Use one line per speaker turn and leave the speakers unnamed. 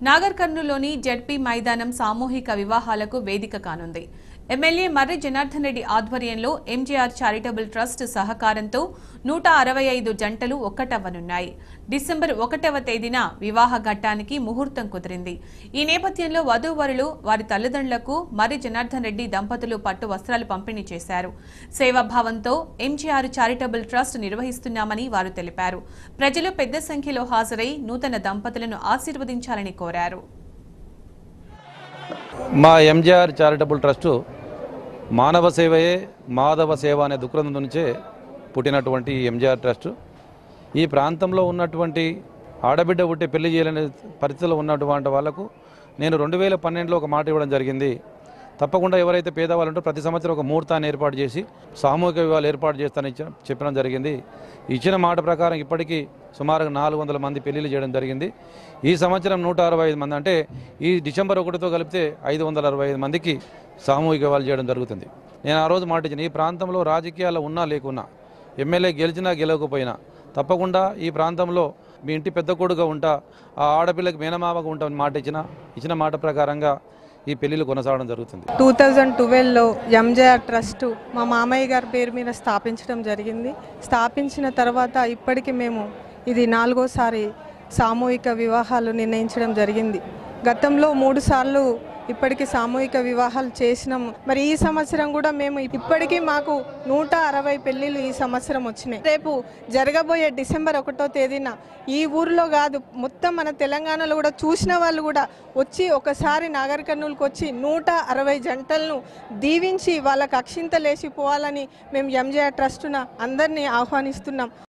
Nagar కర్నూలులోని ZP మైదానం సామూహిక వివాహాలకు వేదిక కానుంది ఎమ్మెల్యే మర్రి జనార్దన్ రెడ్డి ఆధ్వర్యంలో ఎంజీఆర్ చారిటబుల్ ట్రస్ట్ సహకారంతో నూట అరవై ఐదు జంటలు ఒక్కటవ్వనున్నాయి డిసెంబర్ ఒకటవ తేదీన వివాహ ఘట్టానికి ముహూర్తం కుదిరింది ఈ నేపథ్యంలో వధూవరులు వారి తల్లిదండ్రులకు మర్రి జనార్దన్ రెడ్డి దంపతులు పట్టు వస్త్రాలు పంపిణీ చేశారు సేవాభావంతో ఎంజీఆర్ చారిటబుల్ ట్రస్ట్ నిర్వహిస్తున్నామని వారు తెలిపారు ప్రజలు పెద్ద సంఖ్యలో హాజరై నూతన దంపతులను ఆశీర్వదించాలని కోరారు
మా ఎంజిఆర్ చారిటబుల్ ట్రస్టు మానవ సేవయే మాధవ సేవ అనే దుఃఖం నుంచే పుట్టినటువంటి ఈ ఎంజిఆర్ ట్రస్టు ఈ ప్రాంతంలో ఉన్నటువంటి ఆడబిడ్డ పుట్టి పెళ్లి చేయలేని పరిస్థితిలో ఉన్నటువంటి వాళ్ళకు నేను రెండు వేల పన్నెండులో ఒక మాట ఇవ్వడం జరిగింది తప్పకుండా ఎవరైతే పేదవాళ్ళు ఉంటో ప్రతి సంవత్సరం ఒక ముహూర్తాన్ని ఏర్పాటు చేసి సామూహిక వివాహాలు ఏర్పాటు చేస్తానని ఇచ్చిన చెప్పడం జరిగింది ఇచ్చిన మాట ప్రకారం ఇప్పటికీ సుమారుగా నాలుగు వందల మంది పెళ్లిళ్ళు చేయడం జరిగింది ఈ సంవత్సరం నూట అరవై ఐదు మంది అంటే ఈ డిసెంబర్ ఒకటితో కలిపితే ఐదు వందల అరవై ఐదు మందికి సామూహిక వివాహాలు చేయడం జరుగుతుంది నేను ఆ రోజు మాట ఇచ్చిన ఈ ప్రాంతంలో రాజకీయాల్లో ఉన్నా లేకున్నా ఎమ్మెల్యే గెలిచినా గెలవకపోయినా తప్పకుండా ఈ ప్రాంతంలో మీ ఇంటి పెద్ద కొడుగా ఉంటా ఆ ఆడపిల్లకి మేనమామగా ఉంటామని మాట ఇచ్చిన ఇచ్చిన మాట ప్రకారంగా ఈ పెళ్లిళ్ళు కొనసాగడం జరుగుతుంది
టూ థౌజండ్ ట్వెల్వ్లో ఎంజేఆర్ ట్రస్ట్ మా మామయ్య గారి పేరు మీద స్థాపించడం జరిగింది స్థాపించిన తర్వాత ఇప్పటికి మేము ఇది నాలుగోసారి సామూహిక వివాహాలు నిర్ణయించడం జరిగింది గతంలో మూడు సార్లు ఇప్పటికి సామూహిక వివాహాలు చేసినాము మరి ఈ సంవత్సరం కూడా మేము ఇప్పటికీ మాకు నూట అరవై పెళ్లిళ్ళు ఈ సంవత్సరం వచ్చినాయి రేపు జరగబోయే డిసెంబర్ ఒకటో తేదీన ఈ ఊరిలో కాదు మొత్తం మన తెలంగాణలో కూడా చూసిన వాళ్ళు కూడా వచ్చి ఒకసారి నాగర్ కర్నూలుకి వచ్చి నూట అరవై జంటలను దీవించి వాళ్ళకి అక్షింతలేసి పోవాలని మేము ఎంజేఆర్ ట్రస్టున అందరినీ ఆహ్వానిస్తున్నాం